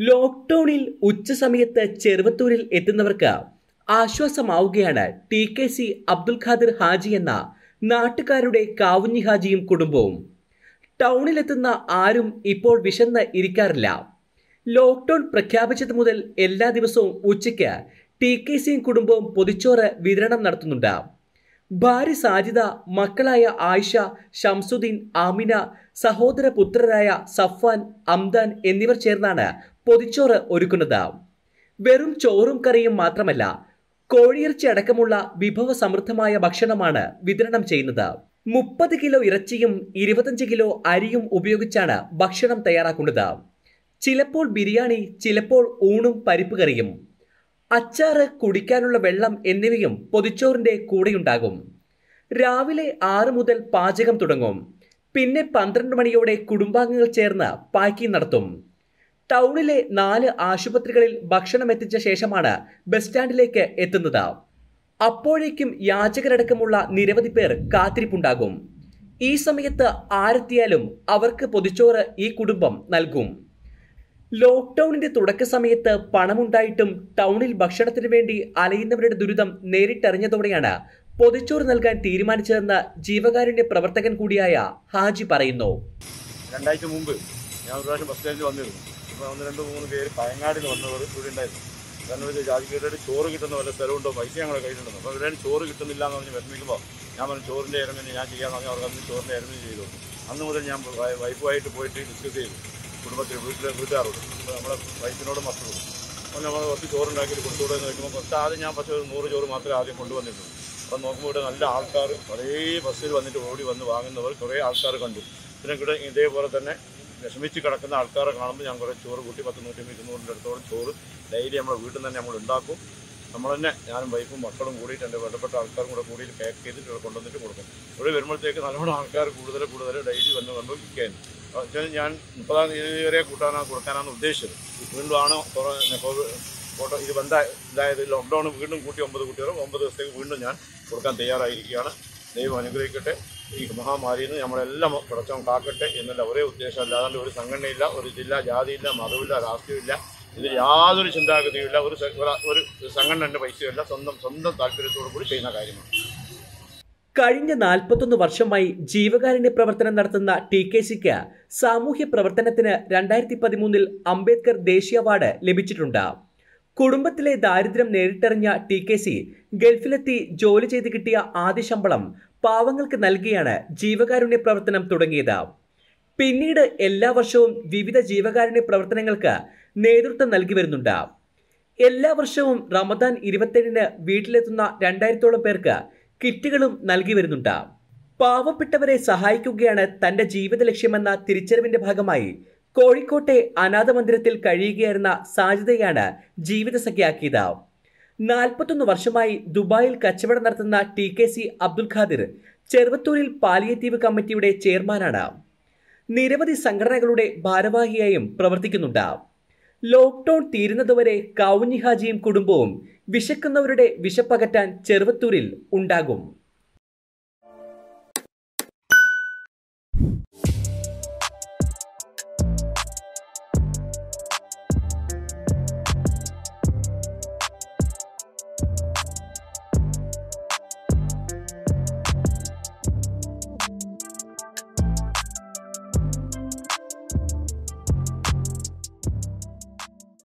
ലോക്ക്ഡൌണിൽ ഉച്ചസമയത്ത് ചെറുവത്തൂരിൽ എത്തുന്നവർക്ക് ആശ്വാസമാവുകയാണ് T K C Abdul Khadir Haji എന്ന നാട്ടുകാരുടെ കാവുഞ്ഞി ഹാജിയും കുടുംബവും ടൗണിലെത്തുന്ന ആരും ഇപ്പോൾ വിശന്ന് ഇരിക്കാറില്ല ലോക്ക്ഡൌൺ പ്രഖ്യാപിച്ചത് മുതൽ എല്ലാ ദിവസവും ഉച്ചയ്ക്ക് ടി കെ സിയും കുടുംബവും പൊതിച്ചോറ് വിതരണം നടത്തുന്നുണ്ട് ഭാര്യ സാജിദ മക്കളായ ആയിഷ ഷംസുദ്ദീൻ ആമിന സഹോദര പുത്രരായ സഫ്വാൻ അംദാൻ എന്നിവർ ചേർന്നാണ് പൊതിച്ചോറ് ഒരുക്കുന്നത് വെറും ചോറും കറിയും മാത്രമല്ല കോഴിയിറച്ചി അടക്കമുള്ള വിഭവസമൃദ്ധമായ ഭക്ഷണമാണ് വിതരണം ചെയ്യുന്നത് മുപ്പത് കിലോ ഇറച്ചിയും ഇരുപത്തഞ്ച് കിലോ അരിയും ഉപയോഗിച്ചാണ് ഭക്ഷണം തയ്യാറാക്കുന്നത് ചിലപ്പോൾ ബിരിയാണി ചിലപ്പോൾ ഊണും പരിപ്പ് കറിയും അച്ചാറ് കുടിക്കാനുള്ള വെള്ളം എന്നിവയും പൊതിച്ചോറിന്റെ കൂടെയുണ്ടാകും രാവിലെ ആറ് മുതൽ പാചകം തുടങ്ങും പിന്നെ പന്ത്രണ്ട് മണിയോടെ കുടുംബാംഗങ്ങൾ ചേർന്ന് പാക്കിംഗ് നടത്തും ടൗണിലെ നാല് ആശുപത്രികളിൽ ഭക്ഷണം എത്തിച്ച ശേഷമാണ് ബസ് സ്റ്റാൻഡിലേക്ക് എത്തുന്നത് അപ്പോഴേക്കും യാചകരടക്കമുള്ള നിരവധി പേർ കാത്തിരിപ്പുണ്ടാകും ഈ സമയത്ത് ആരെത്തിയാലും അവർക്ക് പൊതിച്ചോറ് ഈ കുടുംബം നൽകും ലോക്ക്ഡൌണിന്റെ തുടക്ക സമയത്ത് പണമുണ്ടായിട്ടും ടൗണിൽ ഭക്ഷണത്തിന് വേണ്ടി അലയുന്നവരുടെ ദുരിതം നേരിട്ടറിഞ്ഞതോടെയാണ് പൊതിച്ചോറ് നൽകാൻ തീരുമാനിച്ചതെന്ന് ജീവകാരുണ്യ പ്രവർത്തകൻ കൂടിയായ ഹാജി പറയുന്നു രണ്ടാഴ്ച മുമ്പ് ഞാൻ ഒരു പ്രാവശ്യം ബസ് സ്റ്റാൻഡിൽ വന്നിരുന്നു ഇപ്പോൾ ഒന്ന് രണ്ട് മൂന്ന് പേര് പയങ്ങാടിൽ നിന്ന് വന്നവർ ഇവിടെ ഉണ്ടായിരുന്നു കാരണം ജാതിക്കയുടെ ചോറ് കിട്ടുന്ന വല്ല സ്ഥലമുണ്ടോ പൈസ ഞങ്ങളെ കയ്യിലുണ്ടെന്ന് അപ്പോൾ ഇവിടെ ചോറ് കിട്ടുന്നില്ല എന്ന് പറഞ്ഞ് വിഷമിക്കുമ്പോൾ ഞാൻ പറഞ്ഞു ചോറിൻ്റെ ഇറമിന് ഞാൻ ചെയ്യാമെന്ന് പറഞ്ഞാൽ അവർക്ക് അന്ന് ചോറിൻ്റെ ഇറമിന് ചെയ്തു അന്ന് മുതൽ ഞാൻ വൈ- വൈഫുമായിട്ട് പോയിട്ട് ഡിസ്കസ് ചെയ്തു കുടുംബത്തിൽ വീട്ടിലെ വീട്ടുകാരോട് അപ്പോൾ നമ്മളെ വൈഫിനോട് മക്കളോട് അപ്പോൾ നമ്മൾ കുറച്ച് ചോറുണ്ടാക്കിയിട്ട് കൊടുത്തുകൂടെ എന്ന് ചോദിക്കുമ്പോൾ കുറച്ച് ആദ്യം ഞാൻ പക്ഷേ ഒരു നൂറ് ചോറ് മാത്രമേ ആദ്യം കൊണ്ടുവന്നിട്ടുള്ളൂ അപ്പോൾ നോക്കുമ്പോൾ ഇവിടെ നല്ല ആൾക്കാർ കുറേ ബസ്സിൽ വന്നിട്ട് ഓടി വന്ന് വാങ്ങുന്നവർ കുറേ ആൾക്കാർ കണ്ടു പിന്നെ ഇവിടെ ഇതേപോലെ തന്നെ വിഷമിച്ച് കിടക്കുന്ന ആൾക്കാരെ കാണുമ്പോൾ ഞാൻ കുറേ ചോറ് കൂട്ടി പത്ത് നൂറ്റി ഇരുന്നൂറിൻ്റെ അടുത്തോളം ചോറ് ഡെയിലി നമ്മുടെ വീട്ടിൽ നിന്ന് തന്നെ നമ്മൾ ഉണ്ടാക്കും നമ്മൾ തന്നെ ഞാനും വൈഫും മക്കളും കൂടിയിട്ട് എൻ്റെ വേണ്ടപ്പെട്ട ആൾക്കാരും കൂടെ കൂടി പാക്ക് ചെയ്തിട്ട് ഇവിടെ കൊണ്ടുവന്നിട്ട് കൊടുക്കും ഇവിടെ വരുമ്പോഴത്തേക്ക് നല്ലോണം ആൾക്കാർ കൂടുതൽ കൂടുതൽ ഡെയിലി വന്ന് വന്ന് വിൽക്കാൻ വെച്ചാൽ ഞാൻ മുപ്പതാം തീയതി വരെ കൂട്ടാനാണ് കൊടുക്കാനാണ് ഉദ്ദേശിച്ചത് വീണ്ടും ആണ് ഫോട്ടോ ഇത് ബന്ധ ഇതായത് ലോക്ക്ഡൗൺ വീണ്ടും കൂട്ടി ഒമ്പത് കുട്ടികൾ ഒമ്പത് ദിവസത്തേക്ക് വീണ്ടും ഞാൻ കൊടുക്കാൻ തയ്യാറായിരിക്കുകയാണ് ദൈവം അനുഗ്രഹിക്കട്ടെ ഈ മഹാമാരിയിൽ നിന്ന് നമ്മളെല്ലാം പടച്ചവൻ കാക്കട്ടെ എന്നുള്ള ഒരേ ഉദ്ദേശം അല്ലാതെ ഒരു സംഘടനയില്ല ഒരു ജില്ല ജാതിയില്ല മതമില്ല രാഷ്ട്രീയമില്ല ഇതിൽ യാതൊരു ചിന്താഗതിയുമില്ല ഒരു സ- ഒരു- ഒരു സംഘടനയുടെ പൈസയില്ല സ്വന്തം സ്വന്തം താല്പര്യത്തോടു കൂടി ചെയ്യുന്ന കാര്യമാണ് കഴിഞ്ഞ നാൽപ്പത്തൊന്ന് വർഷമായി ജീവകാരുണ്യ പ്രവർത്തനം നടത്തുന്ന ടി കെ സിക്ക് സാമൂഹ്യ പ്രവർത്തനത്തിന് രണ്ടായിരത്തി പതിമൂന്നിൽ അംബേദ്കർ ദേശീയ അവാർഡ് ലഭിച്ചിട്ടുണ്ട് കുടുംബത്തിലെ ദാരിദ്ര്യം നേരിട്ടറിഞ്ഞ ടി കെ സി ഗൾഫിലെത്തി ജോലി ചെയ്ത് കിട്ടിയ ആദ്യ ശമ്പളം പാവങ്ങൾക്ക് നൽകിയാണ് ജീവകാരുണ്യ പ്രവർത്തനം തുടങ്ങിയത് പിന്നീട് എല്ലാ വർഷവും വിവിധ ജീവകാരുണ്യ പ്രവർത്തനങ്ങൾക്ക് നേതൃത്വം നൽകി വരുന്നുണ്ട് എല്ലാ വർഷവും റമദാൻ ഇരുപത്തേഴിന് വീട്ടിലെത്തുന്ന രണ്ടായിരത്തോളം പേർക്ക് കിറ്റുകളും നൽകി വരുന്നുണ്ട് പാവപ്പെട്ടവരെ സഹായിക്കുകയാണ് തന്റെ ജീവിത ലക്ഷ്യമെന്ന തിരിച്ചറിവിന്റെ ഭാഗമായി കോഴിക്കോട്ടെ അനാഥ മന്ദിരത്തിൽ കഴിയുകയായിരുന്ന സാജിതയാണ് ജീവിതസഖിയാക്കിയത് നാൽപ്പത്തൊന്ന് വർഷമായി ദുബായിൽ കച്ചവടം നടത്തുന്ന T K C Abdul Khadir ചെറുവത്തൂരിൽ പാലിയേറ്റീവ് കമ്മിറ്റിയുടെ ചെയർമാനാണ് നിരവധി സംഘടനകളുടെ ഭാരവാഹിയായും പ്രവർത്തിക്കുന്നുണ്ട് ലോക്ക്ഡൌൺ തീരുന്നതുവരെ കാവുഞ്ഞി ഹാജിയും കുടുംബവും വിശക്കുന്നവരുടെ വിശപ്പകറ്റാൻ ചെറുവത്തൂരിൽ ഉണ്ടാകും